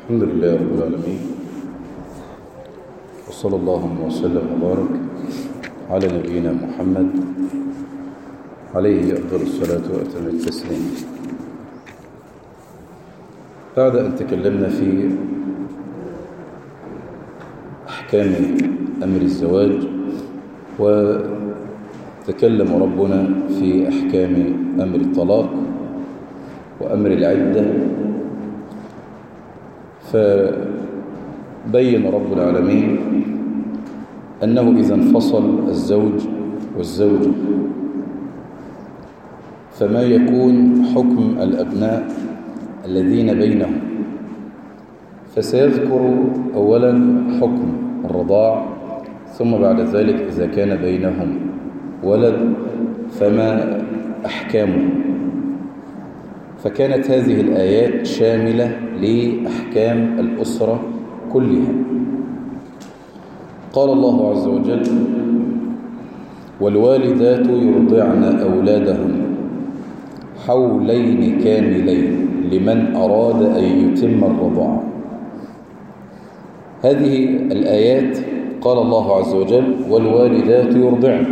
الحمد لله رب العالمين وصلى الله وسلم وبارك على نبينا محمد عليه أفضل الصلاة وأتم التسليم بعد أن تكلمنا في أحكام أمر الزواج وتكلم ربنا في أحكام أمر الطلاق وأمر العدة فبين رب العالمين أنه إذا انفصل الزوج والزوجة فما يكون حكم الأبناء الذين بينهم فسيذكر أولا حكم الرضاع ثم بعد ذلك إذا كان بينهم ولد فما أحكامه فكانت هذه الآيات شاملة لأحكام الأسرة كلها قال الله عز وجل والوالدات يرضعن أولادهن حولين كاملين لمن أراد أن يتم الرضاعة هذه الآيات قال الله عز وجل والوالدات يرضعن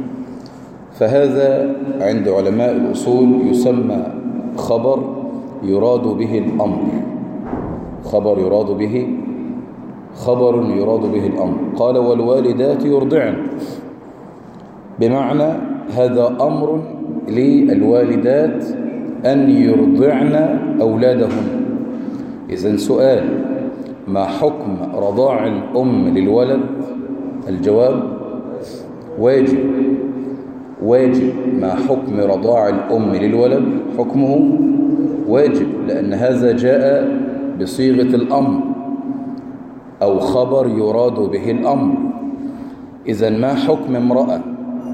فهذا عند علماء الأصول يسمى خبر يراد به الأمر خبر يراد به خبر يراد به الأمر قال والوالدات يرضعن بمعنى هذا أمر للوالدات أن يرضعن أولادهن إذن سؤال ما حكم رضاع الأم للولد الجواب واجب واجب ما حكم رضاع الأم للولد حكمه واجب لأن هذا جاء بصيغة الأمر أو خبر يراد به الأمر إذا ما حكم امرأة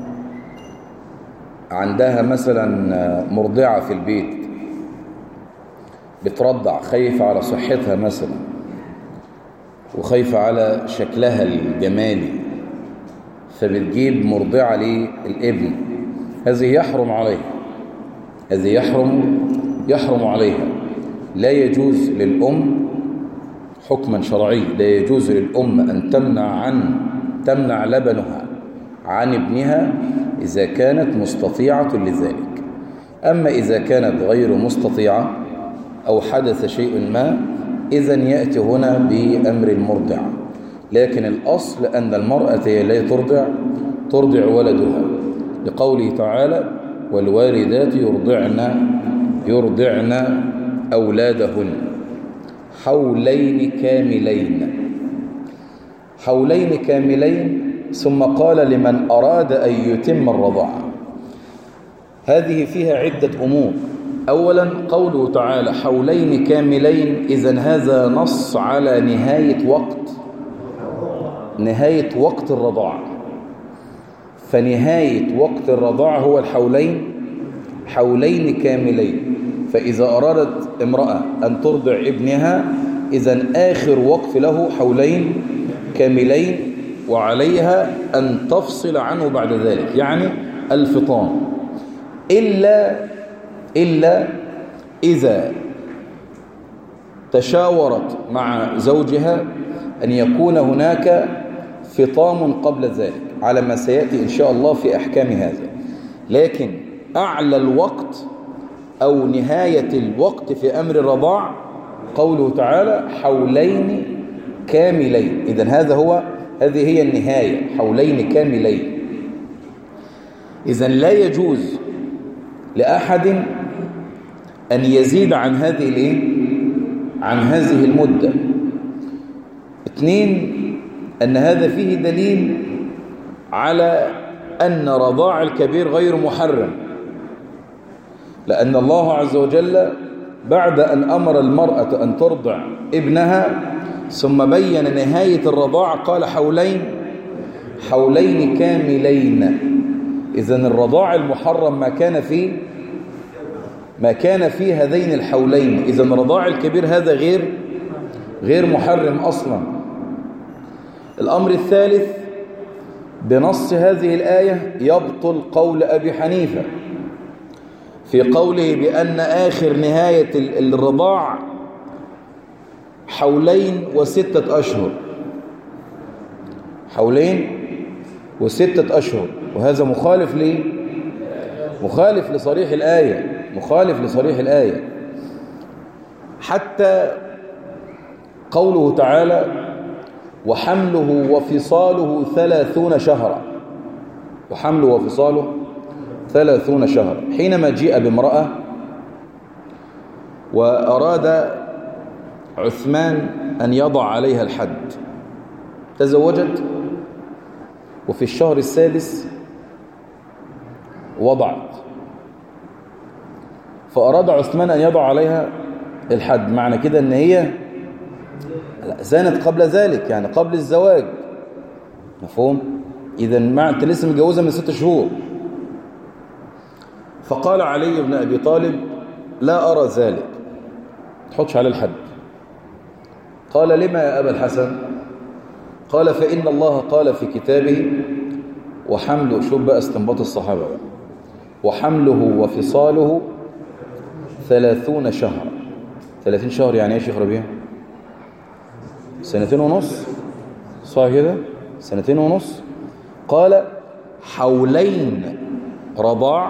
عندها مثلا مرضعة في البيت بترضع خايفة على صحتها مثلا وخايفة على شكلها الجمالي فبتجيب مرضعة للابن هذه يحرم عليها هذه يحرم يحرم عليها لا يجوز للأم حكما شرعي لا يجوز للأم أن تمنع عن تمنع لبنها عن ابنها إذا كانت مستطيعة لذلك أما إذا كانت غير مستطيعة أو حدث شيء ما إذا يأتي هنا بأمر المرضع لكن الأصل أن المرأة هي لا ترضع ترضع ولدها لقوله تعالى والوالدات يرضعن يرضعن أولادهن حولين كاملين حولين كاملين ثم قال لمن أراد أن يتم الرضاعة هذه فيها عدة أمور أولا قوله تعالى حولين كاملين إذا هذا نص على نهاية وقت نهاية وقت الرضاعة فنهاية وقت الرضاعة هو الحولين حولين كاملين فإذا أرادت امرأة أن ترضع ابنها إذا آخر وقف له حولين كاملين وعليها أن تفصل عنه بعد ذلك يعني الفطام إلا إلا إذا تشاورت مع زوجها أن يكون هناك فطام قبل ذلك على ما سيأتي إن شاء الله في أحكام هذا لكن أعلى الوقت أو نهاية الوقت في أمر الرضاع قوله تعالى حولين كاملين إذا هذا هو هذه هي النهاية حولين كاملين إذا لا يجوز لأحد أن يزيد عن هذه الايه عن هذه المدة اثنين أن هذا فيه دليل على أن رضاع الكبير غير محرم لأن الله عز وجل بعد أن أمر المرأة أن ترضع ابنها ثم بين نهاية الرضاع قال حولين حولين كاملين إذا الرضاع المحرم ما كان فيه ما كان في هذين الحولين إذا الرضاع الكبير هذا غير غير محرم أصلا الأمر الثالث بنص هذه الآية يبطل قول أبي حنيفة في قوله بأن آخر نهاية الرضاع حولين وستة أشهر حولين وستة أشهر وهذا مخالف ليه مخالف لصريح الآية مخالف لصريح الآية حتى قوله تعالى وحمله وفصاله ثلاثون شهرا وحمله وفصاله ثلاثون شهرا حينما جيء بامرأة وأراد عثمان أن يضع عليها الحد تزوجت وفي الشهر السادس وضعت فأراد عثمان أن يضع عليها الحد معنى كده أن هي زانت قبل ذلك يعني قبل الزواج مفهوم إذا ما أنت لسه متجوزة من ست شهور فقال علي بن أبي طالب لا أرى ذلك تحطش على الحد قال لما يا أبا الحسن قال فإن الله قال في كتابه وحمله شوف بقى استنباط الصحابة بقى وحمله وفصاله ثلاثون شهرا ثلاثين شهر يعني ايه شيخ ربيع سنتين ونص صح كده سنتين ونص قال حولين رضاع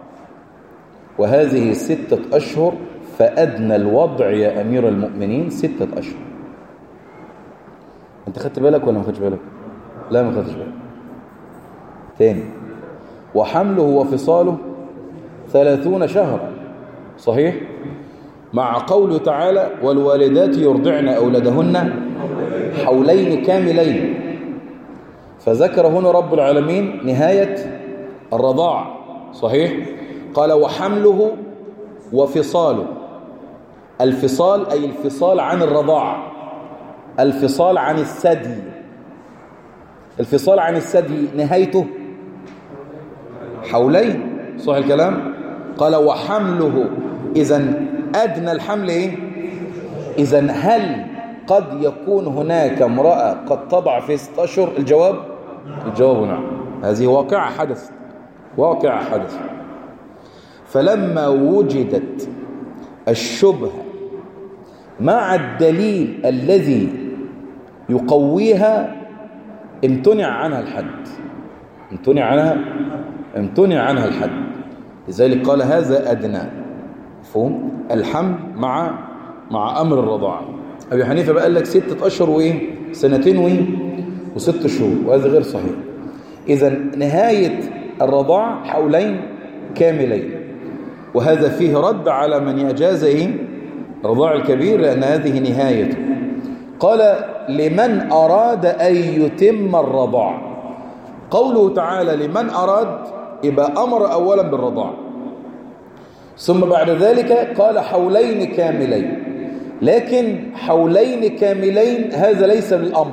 وهذه ستة أشهر فأدنى الوضع يا أمير المؤمنين ستة أشهر أنت خدت بالك ولا ما خدتش بالك لا ما خدتش بالك تاني وحمله وفصاله ثلاثون شهرا صحيح مع قوله تعالى والوالدات يرضعن أولادهن حولين كاملين فذكر هنا رب العالمين نهاية الرضاع صحيح قال وحمله وفصاله الفصال أي الفصال عن الرضاع الفصال عن الثدي الفصال عن الثدي نهايته حولين صح الكلام قال وحمله إذا أدنى الحمل إيه إذا هل قد يكون هناك امرأة قد تضع في ست أشهر الجواب الجواب نعم هذه واقعة حدث واقعة حدث فلما وجدت الشبهة مع الدليل الذي يقويها امتنع عنها الحد امتنع عنها امتنع عنها الحد لذلك قال هذا أدنى مفهوم الحمل مع مع أمر الرضاعة أبي حنيفة بقى قال لك ستة أشهر وإيه سنتين وإيه وست شهور وهذا غير صحيح إذا نهاية الرضاع حولين كاملين وهذا فيه رد على من يجاز إيه رضاع الكبير لأن هذه نهايته قال لمن أراد أن يتم الرضاع قوله تعالى لمن أراد يبقى أمر أولا بالرضاع ثم بعد ذلك قال حولين كاملين لكن حولين كاملين هذا ليس بالأمر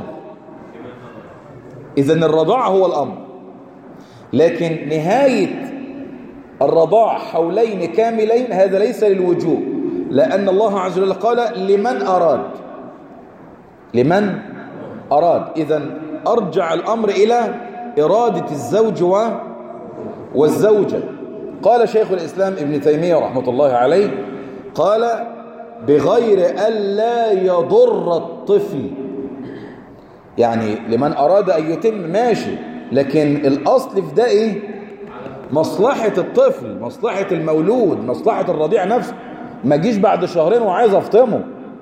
إذن الرضاع هو الأمر لكن نهاية الرضاع حولين كاملين هذا ليس للوجوب لأن الله عز وجل قال لمن أراد لمن أراد إذا أرجع الأمر إلى إرادة الزوج والزوجة قال شيخ الإسلام ابن تيمية رحمة الله عليه قال بغير ألا يضر الطفل يعني لمن أراد أن يتم ماشي لكن الأصل في ده إيه مصلحة الطفل مصلحة المولود مصلحة الرضيع نفسه ما جيش بعد شهرين وعايز أفطمه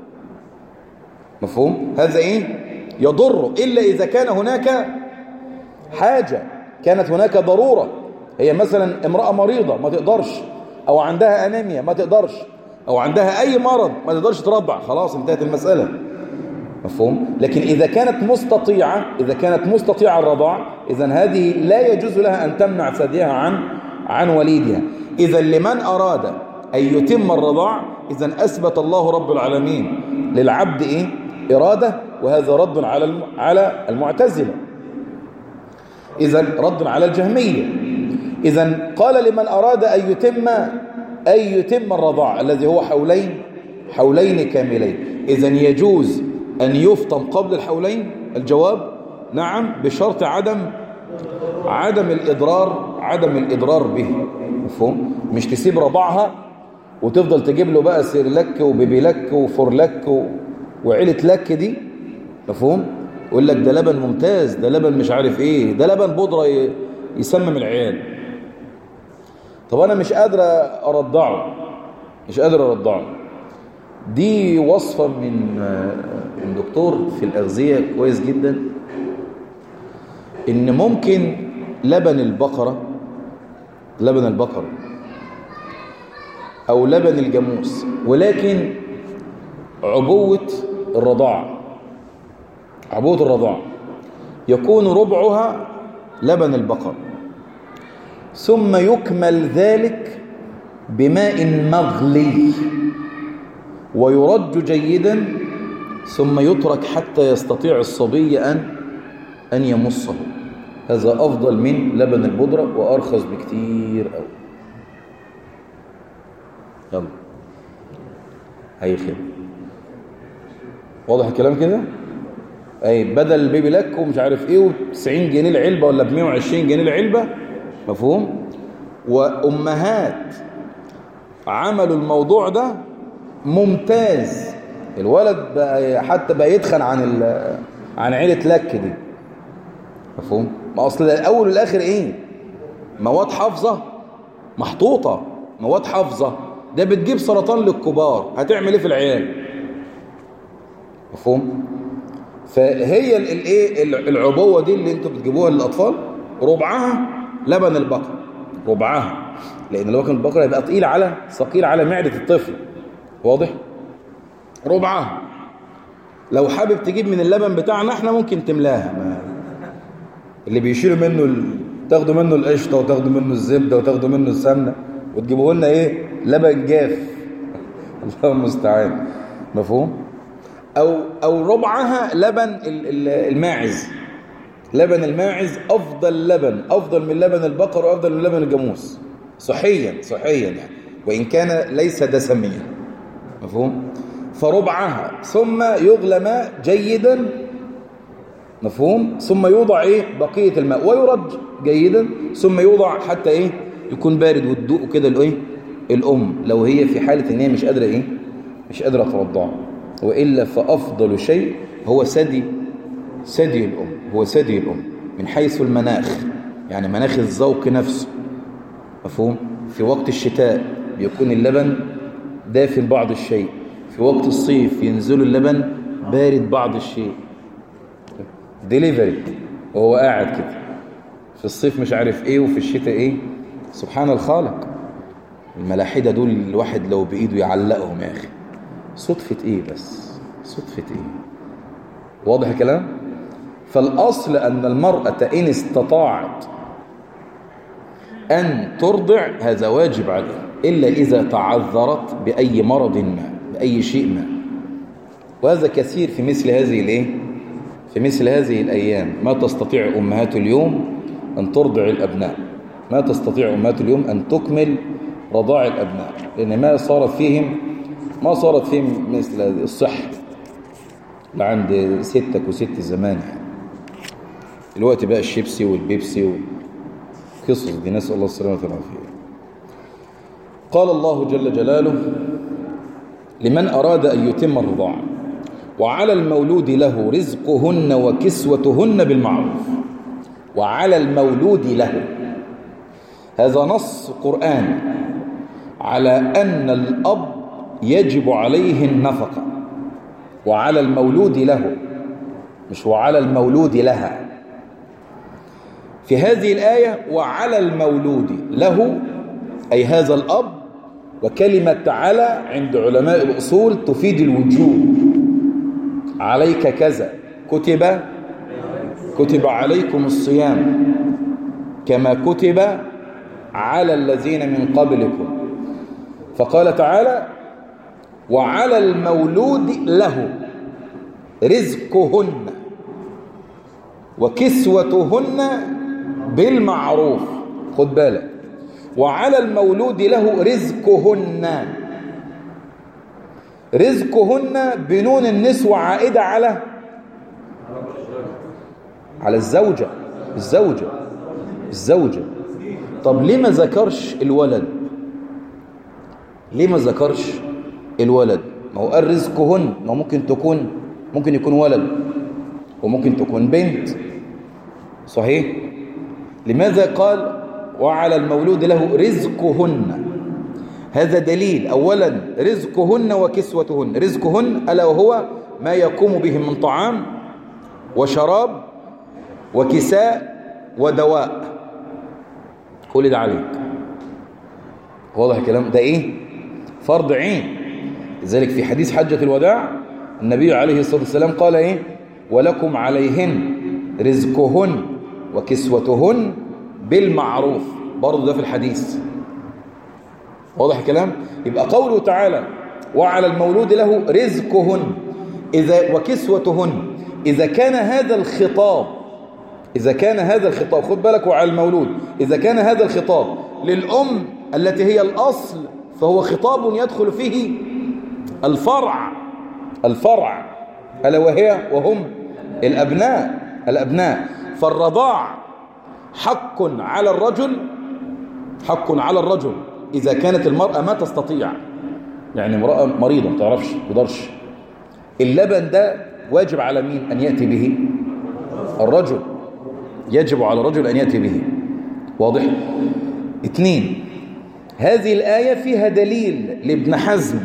مفهوم هذا إيه يضر إلا إذا كان هناك حاجة كانت هناك ضرورة هي مثلا امرأة مريضة ما تقدرش أو عندها أنيميا ما تقدرش أو عندها أي مرض ما تقدرش ترضع خلاص انتهت المسألة مفهوم لكن إذا كانت مستطيعة إذا كانت مستطيعة الرضاع إذا هذه لا يجوز لها أن تمنع ثديها عن عن وليدها إذا لمن أراد أن يتم الرضاع إذا أثبت الله رب العالمين للعبد إيه إرادة وهذا رد على على المعتزلة إذا رد على الجهمية إذا قال لمن أراد أن يتم أن يتم الرضاع الذي هو حولين حولين كاملين إذا يجوز أن يفطم قبل الحولين الجواب نعم بشرط عدم عدم الإضرار عدم الإضرار به مفهوم مش تسيب رضاعها وتفضل تجيب له بقى سيرلك وبيبيلك وفورلك و... وعيلة لك دي مفهوم يقول لك ده لبن ممتاز ده لبن مش عارف ايه ده لبن بودرة يسمم العيال طب انا مش قادر ارضعه مش قادر ارضعه دي وصفة من من دكتور في الأغذية كويس جدا إن ممكن لبن البقرة لبن البقرة أو لبن الجاموس ولكن عبوة الرضاعة عبوة الرضاعة يكون ربعها لبن البقر ثم يكمل ذلك بماء مغلي ويرج جيدا ثم يترك حتى يستطيع الصبي أن أن يمصه هذا أفضل من لبن البودرة وأرخص بكتير أوي يلا أي خير واضح الكلام كده أي بدل البيبي لك ومش عارف إيه و90 جنيه العلبة ولا ب 120 جنيه العلبة مفهوم وأمهات عملوا الموضوع ده ممتاز الولد بقى حتى بقى يدخن عن عن عيلة لك دي مفهوم ما اصل الاول والاخر ايه مواد حافظه محطوطه مواد حافظه ده بتجيب سرطان للكبار هتعمل ايه في العيال مفهوم فهي الايه العبوه دي اللي انتوا بتجيبوها للاطفال ربعها لبن البقر ربعها لان لبن البقر هيبقى تقيل على ثقيل على معده الطفل واضح ربعها لو حابب تجيب من اللبن بتاعنا احنا ممكن تملاها ما اللي بيشيلوا منه ال... تاخدوا منه القشطه وتاخدوا منه الزبده وتاخدوا منه السمنه وتجيبوا لنا ايه لبن جاف الله المستعان مفهوم او او ربعها لبن الماعز لبن الماعز افضل لبن افضل من لبن البقر وافضل من لبن الجاموس صحيا صحيا يعني وان كان ليس دسميا مفهوم فربعها ثم يغلى ماء جيدا مفهوم ثم يوضع ايه بقية الماء ويرج جيدا ثم يوضع حتى ايه يكون بارد وتدوق كده الايه الام لو هي في حالة ان هي مش قادرة ايه مش قادرة ترضع وإلا فأفضل شيء هو سدي سدي الأم هو سدي الأم من حيث المناخ يعني مناخ الذوق نفسه مفهوم في وقت الشتاء بيكون اللبن دافن بعض الشيء في وقت الصيف ينزل اللبن بارد بعض الشيء ديليفري وهو قاعد كده في الصيف مش عارف ايه وفي الشتاء ايه سبحان الخالق الملاحدة دول الواحد لو بإيده يعلقهم يا أخي صدفة ايه بس صدفة ايه واضح الكلام فالأصل أن المرأة إن استطاعت أن ترضع هذا واجب عليها إلا إذا تعذرت بأي مرض ما بأي شيء ما وهذا كثير في مثل هذه الايه في مثل هذه الأيام ما تستطيع أمهات اليوم أن ترضع الأبناء ما تستطيع أمهات اليوم أن تكمل رضاع الأبناء لأن ما صارت فيهم ما صارت فيهم مثل الصحة لعند ستك وست زمان يعني الوقت بقى الشيبسي والبيبسي والقصص دي نسأل الله السلامة والعافية قال الله جل جلاله لمن أراد أن يتم الرضاعة وعلى المولود له رزقهن وكسوتهن بالمعروف وعلى المولود له هذا نص قرآن على أن الأب يجب عليه النفقة وعلى المولود له مش وعلى المولود لها في هذه الآية وعلى المولود له أي هذا الأب وكلمة على عند علماء الأصول تفيد الوجوب عليك كذا كتب كتب عليكم الصيام كما كتب على الذين من قبلكم فقال تعالى وعلى المولود له رزقهن وكسوتهن بالمعروف خد بالك وعلى المولود له رزقهن رزقهن بنون النسوة عائدة على على الزوجة الزوجة الزوجة طب ليه ما ذكرش الولد ليه ما ذكرش الولد ما هو قال رزقهن ما ممكن تكون ممكن يكون ولد وممكن تكون بنت صحيح لماذا قال وعلى المولود له رزقهن هذا دليل أولا رزقهن وكسوتهن رزقهن ألا وهو ما يقوم به من طعام وشراب وكساء ودواء كل ده عليك واضح الكلام ده ايه فرض عين لذلك في حديث حجة الوداع النبي عليه الصلاة والسلام قال ايه ولكم عليهن رزقهن وكسوتهن بالمعروف برضه ده في الحديث واضح الكلام يبقى قوله تعالى وعلى المولود له رزقهن إذا وكسوتهن إذا كان هذا الخطاب إذا كان هذا الخطاب خد بالك وعلى المولود إذا كان هذا الخطاب للأم التي هي الأصل فهو خطاب يدخل فيه الفرع الفرع ألا وهي وهم الأبناء الأبناء فالرضاع حق على الرجل حق على الرجل إذا كانت المرأة ما تستطيع يعني امرأة مريضة ما تعرفش ما تقدرش اللبن ده واجب على مين أن يأتي به الرجل يجب على الرجل أن يأتي به واضح اثنين هذه الآية فيها دليل لابن حزم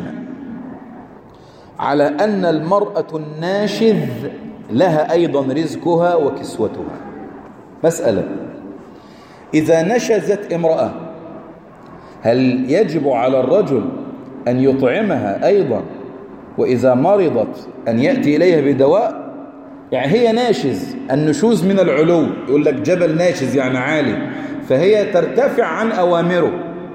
على أن المرأة الناشذ لها أيضا رزقها وكسوتها مسألة إذا نشزت امرأة هل يجب على الرجل أن يطعمها أيضا وإذا مرضت أن يأتي إليها بدواء يعني هي ناشز النشوز من العلو يقول لك جبل ناشز يعني عالي فهي ترتفع عن أوامره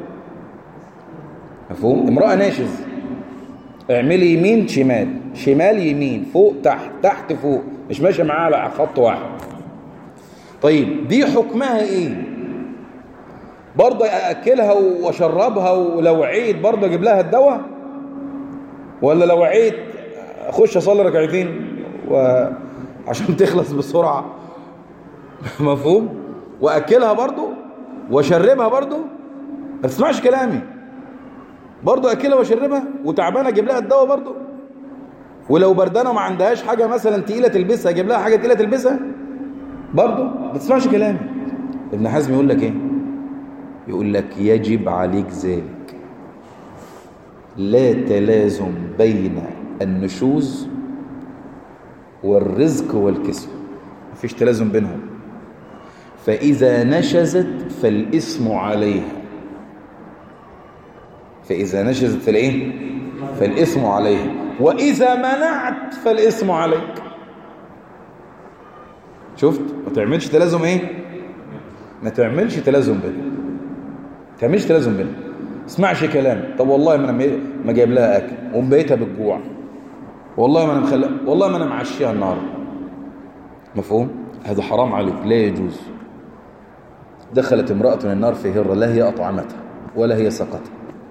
مفهوم امرأة ناشز اعملي يمين شمال شمال يمين فوق تحت تحت فوق مش ماشي معاها على خط واحد طيب دي حكمها ايه برضه ااكلها واشربها ولو عيت برضه اجيب لها الدواء ولا لو عيت اخش اصلي ركعتين وعشان تخلص بسرعه مفهوم واكلها برضه واشربها برضه ما تسمعش كلامي برضه اكلها واشربها وتعبانه اجيب لها الدواء برضه ولو بردانه وما عندهاش حاجه مثلا تقيله تلبسها اجيب لها حاجه تقيله تلبسها برضه ما تسمعش كلامي ابن حزم يقول لك ايه يقول لك يجب عليك ذلك لا تلازم بين النشوز والرزق والكسب مفيش تلازم بينهم فإذا نشزت فالاسم عليها فإذا نشزت فالإيه فالاسم عليها وإذا منعت فالاسم عليك شفت ما تعملش تلازم ايه ما تعملش تلازم بينهم ما تعملش تلازم بينهم اسمعش كلام طب والله ما انا ما جايب لها اكل ومبيتها بالجوع والله ما انا مخلق والله ما انا معشيها النهارده مفهوم هذا حرام عليك لا يجوز دخلت امرأة النار في هرة لا هي أطعمتها ولا هي سقتها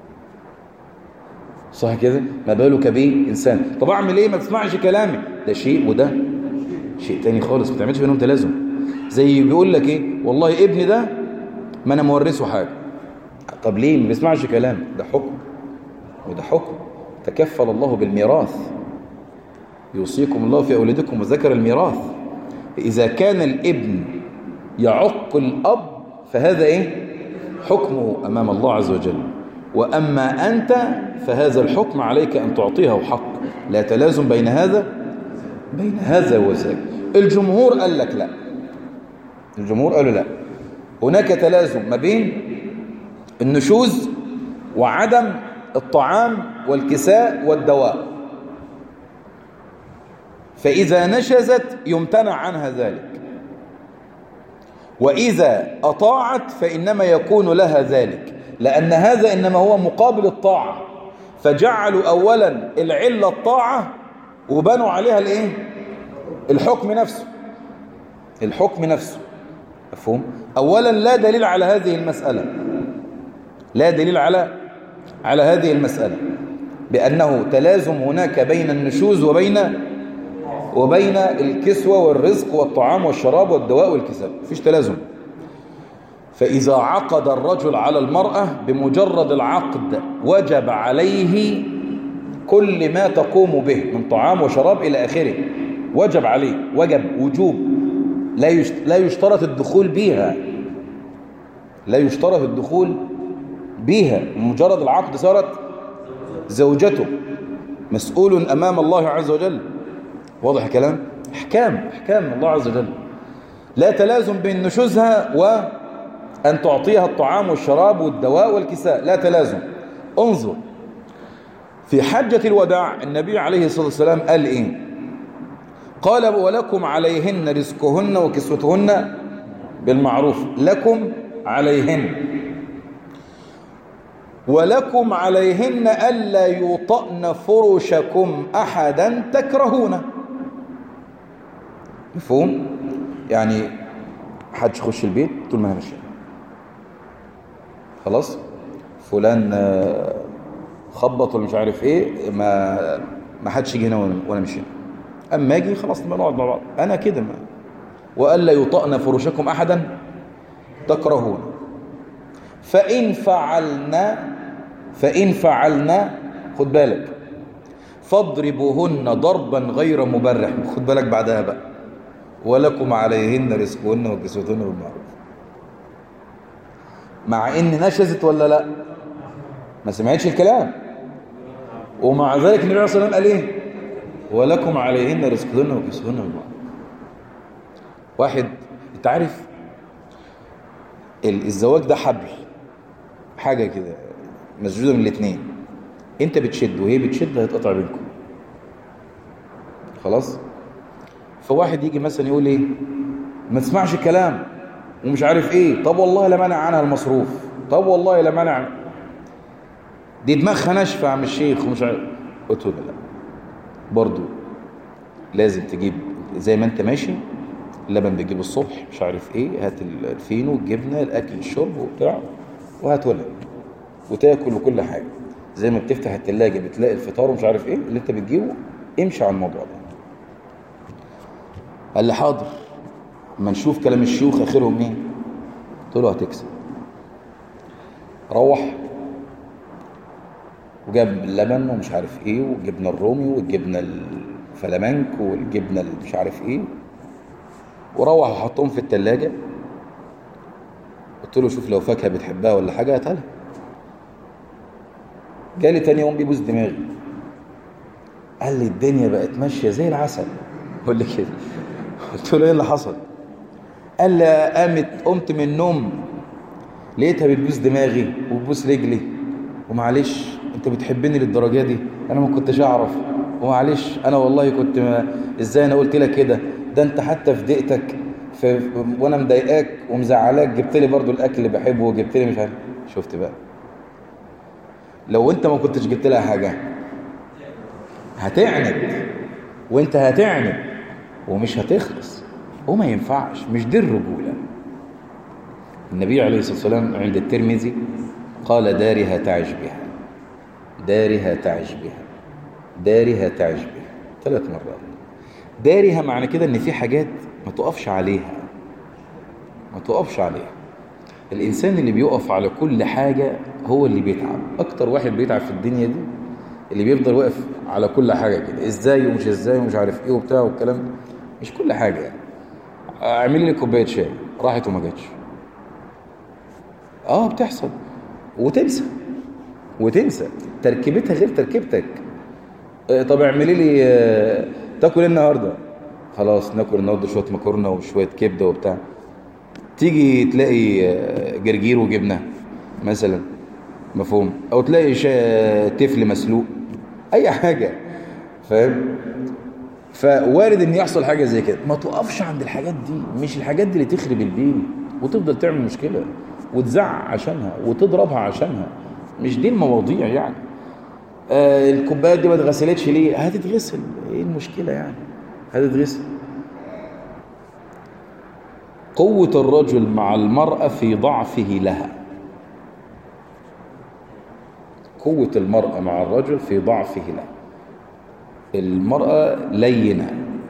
صح كده ما بالك به إنسان طب أعمل إيه ما تسمعش كلامي ده شيء وده شيء تاني خالص ما تعملش بينهم تلازم زي بيقول لك إيه والله ابني ده ما أنا مورثه حاجة طب ليه ما بيسمعش كلام ده حكم وده حكم تكفل الله بالميراث يوصيكم الله في أولادكم وذكر الميراث إذا كان الابن يعق الأب فهذا إيه حكمه أمام الله عز وجل وأما أنت فهذا الحكم عليك أن تعطيه حق لا تلازم بين هذا بين هذا وذاك الجمهور قال لك لا الجمهور قالوا لا هناك تلازم ما بين النشوز وعدم الطعام والكساء والدواء فإذا نشزت يمتنع عنها ذلك وإذا أطاعت فإنما يكون لها ذلك لأن هذا إنما هو مقابل الطاعة فجعلوا أولا العلة الطاعة وبنوا عليها الإيه؟ الحكم نفسه الحكم نفسه مفهوم؟ أولا لا دليل على هذه المسألة لا دليل على على هذه المسألة بأنه تلازم هناك بين النشوز وبين وبين الكسوة والرزق والطعام والشراب والدواء والكساب مفيش تلازم فإذا عقد الرجل على المرأة بمجرد العقد وجب عليه كل ما تقوم به من طعام وشراب إلى آخره وجب عليه وجب وجوب لا لا يشترط الدخول بيها لا يشترط الدخول بيها مجرد العقد صارت زوجته مسؤول أمام الله عز وجل واضح الكلام احكام احكام الله عز وجل لا تلازم بين نشوزها وأن تعطيها الطعام والشراب والدواء والكساء لا تلازم انظر في حجة الوداع النبي عليه الصلاة والسلام قال إيه قال ولكم عليهن رزقهن وكسوتهن بالمعروف لكم عليهن ولكم عليهن ألا يطأن فرشكم أحدا تكرهونه مفهوم يعني حدش يخش البيت طول ما انا ماشي خلاص فلان خبط ولا مش عارف ايه ما ما حدش يجي هنا وانا ماشي اما اجي خلاص ما نقعد مع بعض انا كده ما والا يطأن فرشكم احدا تكرهون فان فعلنا فان فعلنا خد بالك فاضربوهن ضربا غير مبرح خد بالك بعدها بقى ولكم عليهن رزقهن وكسوتهن بالمعروف مع ان نشزت ولا لا ما سمعتش الكلام ومع ذلك النبي صلى الله عليه وسلم قال ايه ولكم عليهن رزقهن وكسوتهن بالمعروف واحد انت عارف الزواج ده حبل حاجة كده مسجودة من الاثنين انت بتشد وهي بتشد هيتقطع بينكم خلاص فواحد يجي مثلا يقول ايه ما تسمعش الكلام ومش عارف ايه طب والله لا منع عنها المصروف طب والله لا منع دي دماغها ناشفه يا عم الشيخ ومش عارف قلت له لا برضه لازم تجيب زي ما انت ماشي اللبن بتجيب الصبح مش عارف ايه هات الفينو الجبنه الاكل الشرب وبتاع وهات ولد وتاكل وكل حاجه زي ما بتفتح الثلاجه بتلاقي الفطار ومش عارف ايه اللي انت بتجيبه امشي على الموضوع ده قال لي حاضر اما نشوف كلام الشيوخ اخرهم ايه قلت له هتكسب روح وجاب اللبن ومش عارف ايه والجبنه الرومي والجبنه الفلامنك والجبنه مش عارف ايه وروح وحطهم في التلاجة قلت له شوف لو فاكهه بتحبها ولا حاجه هاتها لها جالي تاني يوم بيبوس دماغي قال لي الدنيا بقت ماشيه زي العسل قول لي كده قلت له ايه اللي حصل قال لي قامت قمت من النوم لقيتها بتبوس دماغي وبتبوس رجلي ومعلش انت بتحبني للدرجه دي انا ما كنتش اعرف ومعلش انا والله كنت ما ازاي انا قلت لك كده ده انت حتى في دقتك في وانا مضايقاك ومزعلاك جبت لي برضو الاكل اللي بحبه وجبت لي مش عارف شفت بقى لو انت ما كنتش جبت لها حاجه هتعند وانت هتعند ومش هتخلص وما ينفعش مش دي الرجوله النبي عليه الصلاه والسلام عند الترمذي قال دارها تعج بها دارها تعج بها دارها تعج بها ثلاث مرات دارها معنى كده ان في حاجات ما تقفش عليها ما تقفش عليها الانسان اللي بيقف على كل حاجة هو اللي بيتعب اكتر واحد بيتعب في الدنيا دي اللي بيفضل واقف على كل حاجة كده ازاي ومش ازاي ومش عارف ايه وبتاع والكلام ده مش كل حاجة يعني اعملي لي كوبايه شاي راحت وما جاتش اه بتحصل وتنسى وتنسى تركيبتها غير تركيبتك آه طب اعملي لي آه تاكل ايه النهارده خلاص ناكل النهارده شويه مكرونه وشويه كبده وبتاع تيجي تلاقي آه جرجير وجبنه مثلا مفهوم او تلاقي تفل مسلوق اي حاجه فاهم فوارد ان يحصل حاجه زي كده ما تقفش عند الحاجات دي مش الحاجات دي اللي تخرب البيت وتفضل تعمل مشكله وتزعق عشانها وتضربها عشانها مش دي المواضيع يعني آه الكوبايات دي ما اتغسلتش ليه هتتغسل ايه المشكله يعني هتتغسل قوة الرجل مع المرأة في ضعفه لها قوة المرأة مع الرجل في ضعفه لها المرأة لينة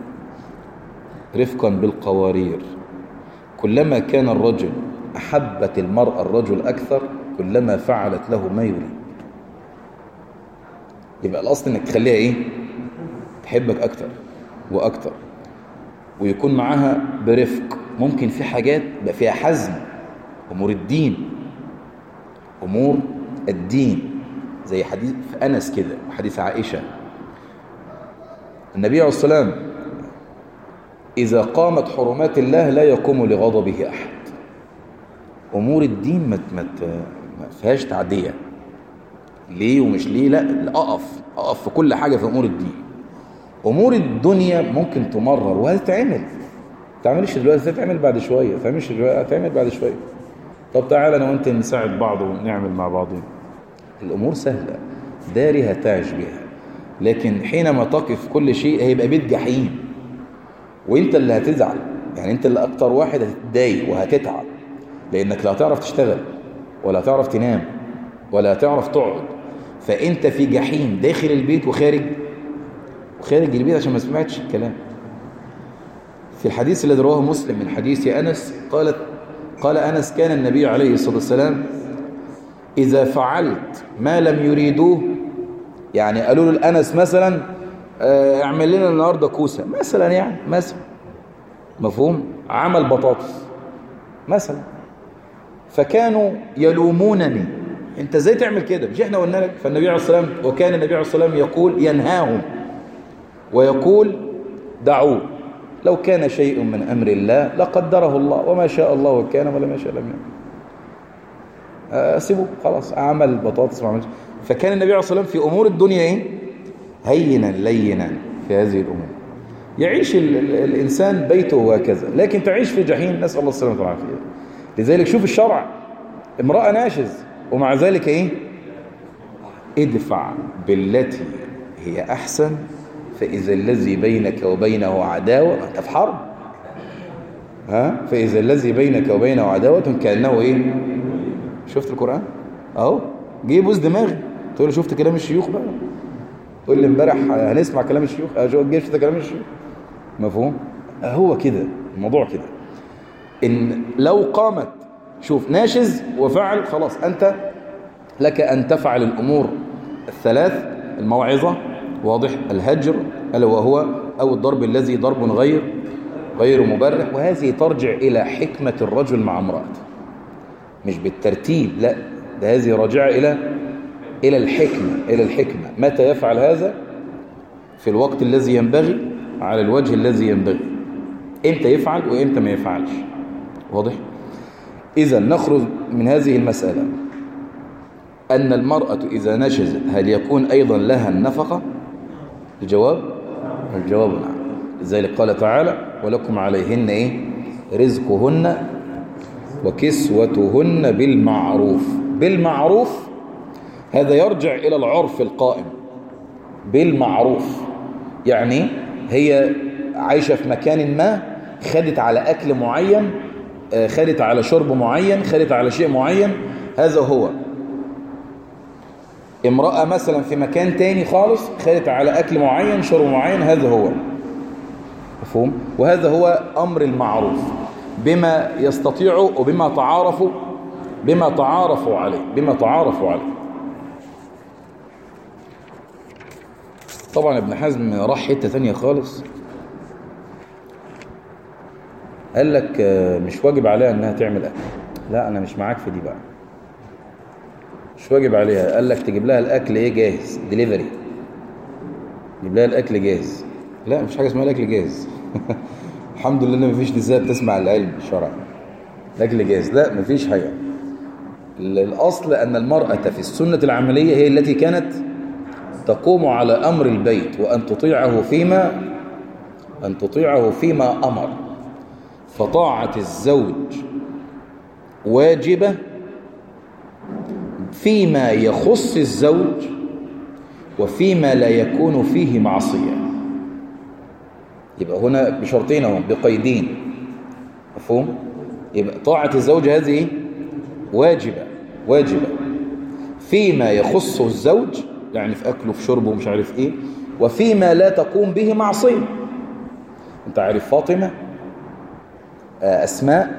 رفقا بالقوارير كلما كان الرجل أحبت المرأة الرجل أكثر كلما فعلت له ما يريد يبقى الأصل إنك تخليها إيه تحبك أكتر وأكتر ويكون معاها برفق ممكن في حاجات بقى فيها حزم أمور الدين أمور الدين زي حديث أنس كده وحديث عائشة النبي عليه الصلاة والسلام إذا قامت حرمات الله لا يقوم لغضبه أحد أمور الدين ما ما ما فيهاش تعدية ليه ومش ليه لا لا، أقف أقف في كل حاجة في أمور الدين أمور الدنيا ممكن تمرر وهتتعمل تعملش دلوقتي هتتعمل بعد شوية تعملش دلوقتي هتتعمل بعد شوية طب تعالى أنا وأنت نساعد بعض ونعمل مع بعضين الأمور سهلة داري هتعش بها لكن حينما تقف كل شيء هيبقى بيت جحيم وانت اللي هتزعل يعني انت اللي اكتر واحد هتتضايق وهتتعب لانك لا هتعرف تشتغل ولا هتعرف تنام ولا هتعرف تقعد فانت في جحيم داخل البيت وخارج وخارج البيت عشان ما سمعتش الكلام في الحديث الذي رواه مسلم من حديث أنس قالت قال أنس كان النبي عليه الصلاة والسلام إذا فعلت ما لم يريدوه يعني قالوا له الأنس مثلا آه، اعمل لنا النهاردة كوسة مثلا يعني مثلا مفهوم عمل بطاطس مثلا فكانوا يلومونني انت ازاي تعمل كده مش احنا قلنا لك فالنبي عليه الصلاه والسلام وكان النبي عليه الصلاه والسلام يقول ينهاهم ويقول دعوه لو كان شيء من امر الله لقدره الله وما شاء الله كان ولم يشاء لم يكن آه، سيبه خلاص عمل بطاطس ما عملش فكان النبي عليه الصلاه والسلام في امور الدنيا ايه هينا لينا في هذه الامور يعيش ال ال الانسان بيته هكذا لكن تعيش في جحيم نسال الله السلامه والعافيه لذلك شوف الشرع امراه ناشز ومع ذلك ايه ادفع بالتي هي احسن فاذا الذي بينك وبينه عداوه انت في حرب ها فاذا الذي بينك وبينه عداوه كانه ايه شفت القران اهو جه يبوس دماغي تقول له شفت كلام الشيوخ بقى تقول لي امبارح هنسمع كلام الشيوخ اه جه شفت كلام الشيوخ مفهوم هو كده الموضوع كده ان لو قامت شوف ناشز وفعل خلاص انت لك ان تفعل الامور الثلاث الموعظه واضح الهجر الا وهو او الضرب الذي ضرب غير غير مبرح وهذه ترجع الى حكمه الرجل مع امراته مش بالترتيب لا ده هذه راجعه الى الى الحكمه الى الحكمه متى يفعل هذا في الوقت الذي ينبغي على الوجه الذي ينبغي امتى يفعل وامتى ما يفعلش واضح اذا نخرج من هذه المساله ان المراه اذا نشزت هل يكون ايضا لها النفقه الجواب الجواب نعم لذلك قال تعالى ولكم عليهن ايه رزقهن وكسوتهن بالمعروف بالمعروف هذا يرجع الى العرف القائم بالمعروف يعني هي عايشة في مكان ما خدت على أكل معين خدت على شرب معين خدت على شيء معين هذا هو امرأة مثلا في مكان تاني خالص خدت على أكل معين شرب معين هذا هو مفهوم وهذا هو أمر المعروف بما يستطيعوا وبما تعارفوا بما تعارفوا عليه بما تعارفوا عليه طبعا ابن حزم راح حتة تانية خالص قال لك مش واجب عليها انها تعمل اكل لا انا مش معاك في دي بقى مش واجب عليها قال لك تجيب لها الاكل ايه جاهز ديليفري تجيب لها الاكل جاهز لا مش حاجه اسمها الاكل جاهز الحمد لله ان مفيش نساء بتسمع العلم الشرعي الاكل جاهز لا مفيش حاجه الاصل ان المراه في السنه العمليه هي التي كانت تقوم على أمر البيت وأن تطيعه فيما أن تطيعه فيما أمر فطاعة الزوج واجبة فيما يخص الزوج وفيما لا يكون فيه معصية يبقى هنا بشرطين هم بقيدين مفهوم يبقى طاعة الزوج هذه واجبة واجبة فيما يخص الزوج يعني في أكله في شربه ومش عارف إيه وفيما لا تقوم به معصية أنت عارف فاطمة أسماء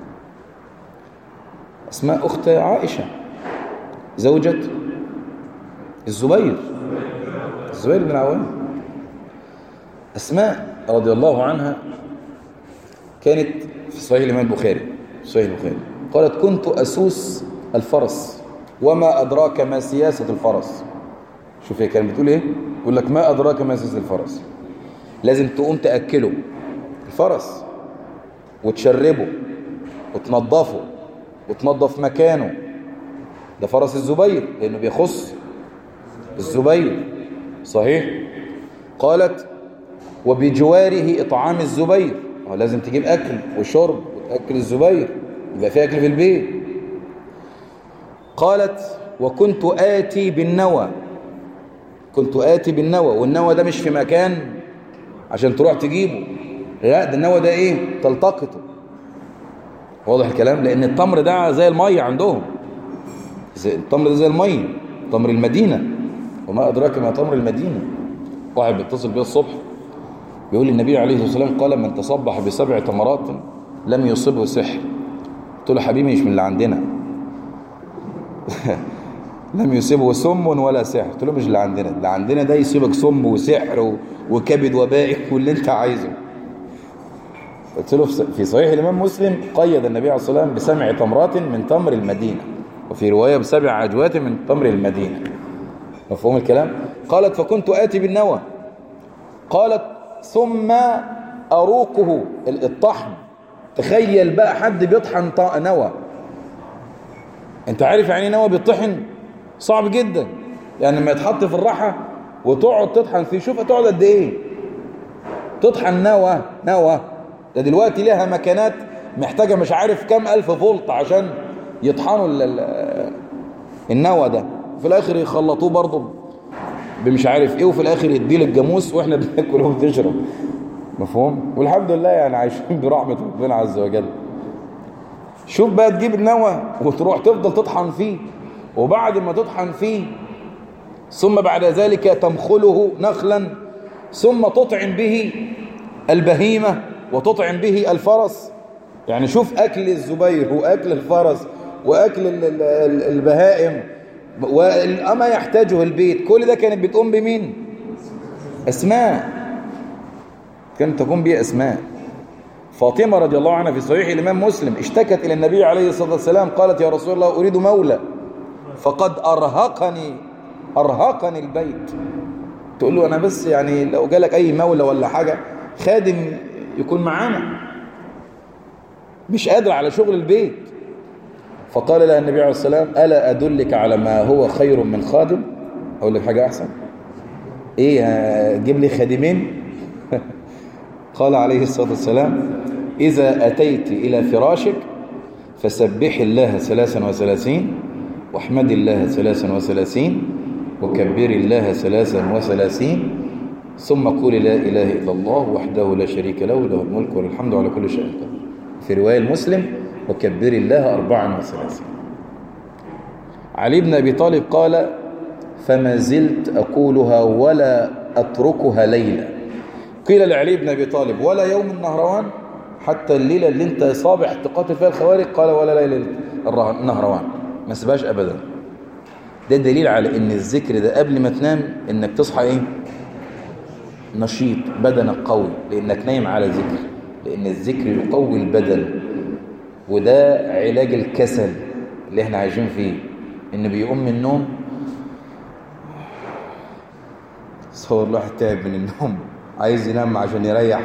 أسماء أخت عائشة زوجة الزبير الزبير بن العوام أسماء رضي الله عنها كانت في صحيح الإمام البخاري صحيح البخاري قالت كنت أسوس الفرس وما أدراك ما سياسة الفرس شوف هي كانت بتقول إيه يقول لك ما أدراك ما سياسة الفرس لازم تقوم تأكله الفرس وتشربه وتنظفه وتنظف مكانه ده فرس الزبير لأنه بيخص الزبير صحيح قالت وبجواره إطعام الزبير لازم تجيب أكل وشرب وتأكل الزبير يبقى في أكل في البيت قالت وكنت آتي بالنوى كنت آتي بالنوى والنوى ده مش في مكان عشان تروح تجيبه لا ده النوى ده ايه تلتقطه واضح الكلام لان التمر ده زي المية عندهم زي التمر ده زي المية تمر المدينة وما أدراك ما تمر المدينة واحد بيتصل بيه الصبح بيقول النبي عليه الصلاة والسلام قال من تصبح بسبع تمرات لم يصبه سحر قلت له حبيبي مش من اللي عندنا لم يصيبه سم ولا سحر قلت له مش اللي عندنا اللي عندنا ده يصيبك سم وسحر وكبد وبائك واللي انت عايزه قلت له في صحيح الإمام مسلم قيد النبي عليه الصلاة والسلام بسبع تمرات من تمر المدينة وفي رواية بسبع عجوات من تمر المدينة مفهوم الكلام قالت فكنت آتي بالنوى قالت ثم أروقه الطحن تخيل بقى حد بيطحن نوى انت عارف يعني نوى بيطحن صعب جدا يعني لما يتحط في الراحة وتقعد تطحن فيه شوف هتقعد قد ايه تطحن نوى نوى ده دلوقتي لها مكانات محتاجة مش عارف كام ألف فولت عشان يطحنوا النوى ده في الآخر يخلطوه برضه بمش عارف ايه وفي الآخر يديه للجاموس واحنا بناكل وبنشرب مفهوم والحمد لله يعني عايشين برحمة ربنا عز وجل شوف بقى تجيب النوى وتروح تفضل تطحن فيه وبعد ما تطحن فيه ثم بعد ذلك تمخله نخلا ثم تطعم به البهيمة وتطعم به الفرس يعني شوف أكل الزبير وأكل الفرس وأكل البهائم وما يحتاجه البيت كل ده كانت بتقوم بمين أسماء كانت تقوم به أسماء فاطمة رضي الله عنها في صحيح الإمام مسلم اشتكت إلى النبي عليه الصلاة والسلام قالت يا رسول الله أريد مولى فقد أرهقني أرهقني البيت تقول له أنا بس يعني لو جالك أي مولى ولا حاجة خادم يكون معانا مش قادر على شغل البيت فقال لها النبي عليه الصلاة والسلام ألا أدلك على ما هو خير من خادم أقول لك حاجة أحسن إيه جيب لي خادمين قال عليه الصلاة والسلام إذا أتيت إلى فراشك فسبح الله ثلاثا وثلاثين واحمد الله ثلاثا وثلاثين وكبر الله ثلاثا وثلاثين ثم قول لا إله إلا الله وحده لا شريك له له الملك والحمد على كل شيء قدير في رواية المسلم وكبر الله أربعا وثلاثين علي بن أبي طالب قال فما زلت أقولها ولا أتركها ليلة قيل لعلي بن أبي طالب ولا يوم النهروان حتى الليلة اللي انت صابح تقاتل فيها الخوارج قال ولا ليلة النهروان ما سباش أبدا ده دليل على ان الذكر ده قبل ما تنام انك تصحى ايه نشيط بدنك قوي لانك نايم على ذكر لان الذكر يقوي البدن وده علاج الكسل اللي احنا عايشين فيه ان بيقوم من النوم صور الواحد تعب من النوم عايز ينام عشان يريح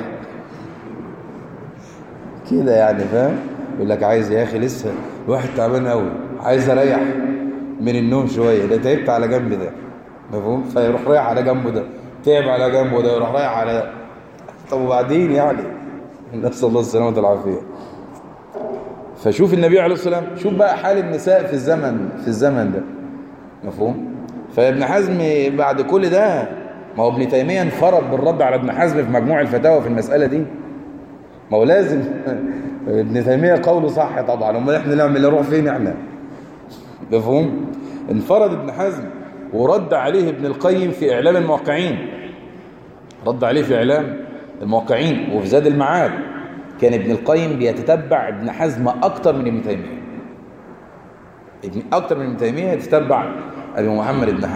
كده يعني فاهم يقول لك عايز يا اخي لسه الواحد تعبان قوي عايز اريح من النوم شويه ده تعبت على جنب ده مفهوم فيروح رايح على جنبه ده تعب على جنبه ده يروح رايح على ده طب وبعدين يعني نسال الله السلامه والعافيه فشوف النبي عليه الصلاه والسلام شوف بقى حال النساء في الزمن في الزمن ده مفهوم فابن حزم بعد كل ده ما هو ابن تيميه انفرد بالرد على ابن حزم في مجموع الفتاوى في المساله دي ما هو لازم ابن تيميه قوله صح طبعا امال احنا نعمل نروح فين احنا مفهوم انفرد ابن حزم ورد عليه ابن القيم في اعلام الموقعين رد عليه في اعلام الموقعين وفي زاد المعاد كان ابن القيم بيتتبع ابن حزم اكتر من ابن تيميه ابن اكتر من ابن تيميه يتتبع ابي محمد ابن حزم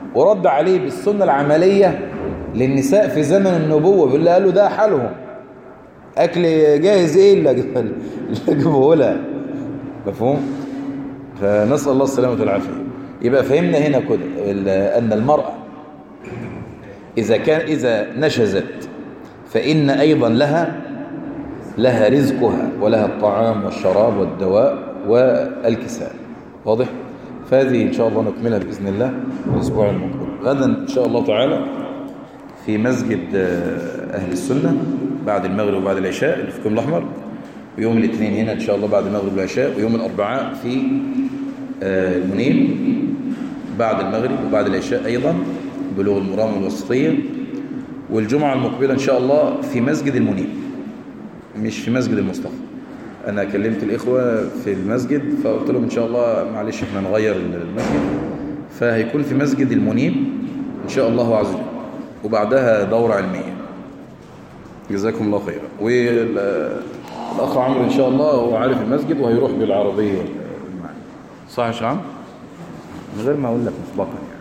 ورد عليه بالسنة العملية للنساء في زمن النبوة بيقول له قالوا ده حالهم أكل جاهز إيه اللي أجيبه لها مفهوم؟ فنسأل الله السلامة والعافية يبقى فهمنا هنا كده أن المرأة إذا كان إذا نشزت فإن أيضا لها لها رزقها ولها الطعام والشراب والدواء والكساء واضح؟ فهذه إن شاء الله نكملها بإذن الله الأسبوع المقبل غدا إن شاء الله تعالى في مسجد أهل السنة بعد المغرب وبعد العشاء اللي في كوم الأحمر ويوم الاثنين هنا إن شاء الله بعد المغرب والعشاء ويوم الأربعاء في المنيب بعد المغرب وبعد العشاء أيضا بلوغ المرام الوسطية والجمعة المقبلة إن شاء الله في مسجد المنيب مش في مسجد المصطفى أنا كلمت الإخوة في المسجد فقلت لهم إن شاء الله معلش إحنا نغير المسجد فهيكون في مسجد المنيب إن شاء الله عز وجل وبعدها دورة علمية جزاكم الله خيرا والأخ عمرو إن شاء الله هو عارف المسجد وهيروح بالعربية صح يا شعب من غير ما أقول لك مسبقا يعني